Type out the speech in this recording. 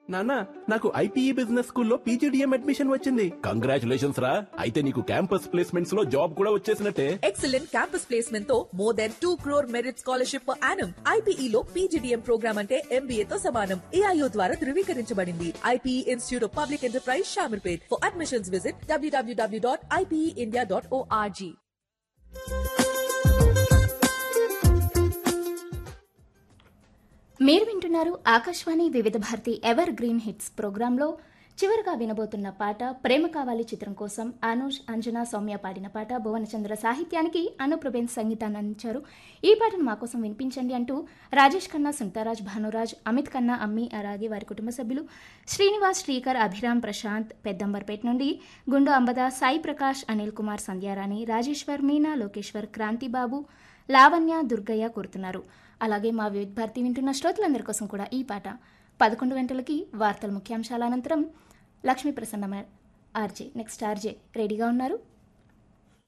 నానా నాకు IPE business స్కూల్లో పీజీడిఎం అడ్మిషన్ వచ్చింది కంగ్రాచులేషన్స్ రా అయితే నీకు క్యాంపస్ ప్లేస్మెంట్స్ లో జాబ్ కూడా వచ్చేసినట్టే ఎక్సలెంట్ క్యాంపస్ ప్లేస్మెంట్ తో more than two crore merit scholarship per annum IPE లో పీజీడీఎం ప్రోగ్రామ్ అంటే ఎంబీఏ తో సమానం ఏఐఓ ద్వారా ధృవీకరించబడింది IPE institute of public enterprise Shamirpet for admissions visit డబ్ల్యూడబ్ల్యూడబ్ల్యూ dot IPE India dot org మీరు వింటున్నారు ఆకాశవాణి వివిధ భారతి ఎవర్ గ్రీన్ హిట్స్ ప్రోగ్రాంలో చివరిగా వినబోతున్న పాట ప్రేమ కావాలి చిత్రం కోసం అనుష్ అంజనా సౌమ్య పాడిన పాట భువనచంద్ర సాహిత్యానికి అనుప్రభేన్ సంగీతాన్ని అందించారు ఈ పాటను మా కోసం వినిపించండి అంటూ రాజేష్ ఖన్నా సుంతారాజ్ భానురాజ్ అమిత్ ఖన్నా అమ్మి అలాగే వారి కుటుంబ సభ్యులు శ్రీనివాస్ శ్రీకర్ అభిరామ్ ప్రశాంత్ పెద్దంబర్పేట నుండి గుండు అంబద సాయి ప్రకాష్ అనిల్ కుమార్ సంధ్యారాణి రాజేశ్వర్ మీనా లోకేశ్వర్ క్రాంతిబాబు లావణ్య దుర్గయ్య కోరుతున్నారు అలాగే మా వివిధ భారతి వింటున్న శ్రోతలందరి కోసం కూడా ఈ పాట పదకొండు గంటలకి వార్తల ముఖ్యాంశాల అనంతరం Lakshmi Prasanna RJ next RJ రెడీగా ఉన్నారు